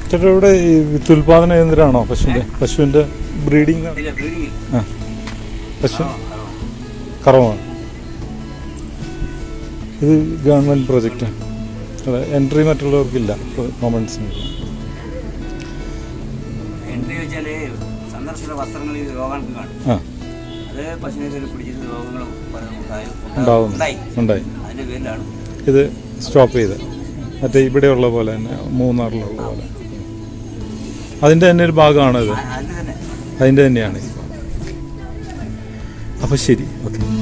ചേട്ടാ ഇവിടെ ഈ വിത്തുൽപാദന കേന്ദ്രമാണോ പശുവിന്റെ പശുവിന്റെ ബ്രീഡിംഗ് ഇല്ല ബ്രീഡിങ് ആ പശു കറവാണ് ഇത് ഗവൺമെന്റ് പ്രോജക്റ്റ് അതെ എൻട്രി മറ്റുള്ളവർക്കില്ല കോമൺസിന് എൻട്രി വെച്ചാല് സന്ദർശക വസ്ത്രങ്ങളിൽ രോഗങ്ങൾക്ക് കാണും ആ അത് പശുവിനെ കയറി പിടിച്ചിട്ട് രോഗങ്ങളും പലതും ഉണ്ടായി ഉണ്ടാവുന്നു ഉണ്ടായി ഉണ്ടായി അതിന്റെ പേരിലാണ് ഇത് സ്റ്റോപ്പ് ചെയ്ത് മറ്റേ ഇവിടെയുള്ള പോലെ തന്നെ മൂന്നാറിലുള്ള പോലെ അതിൻ്റെ തന്നെ ഒരു ഭാഗമാണ് ഇത് ആ- അതിന്റെ തന്നെ അതിൻ്റെ തന്നെയാണ് ഈ ഭാഗം അപ്പോൾ ശരി ഓക്കെ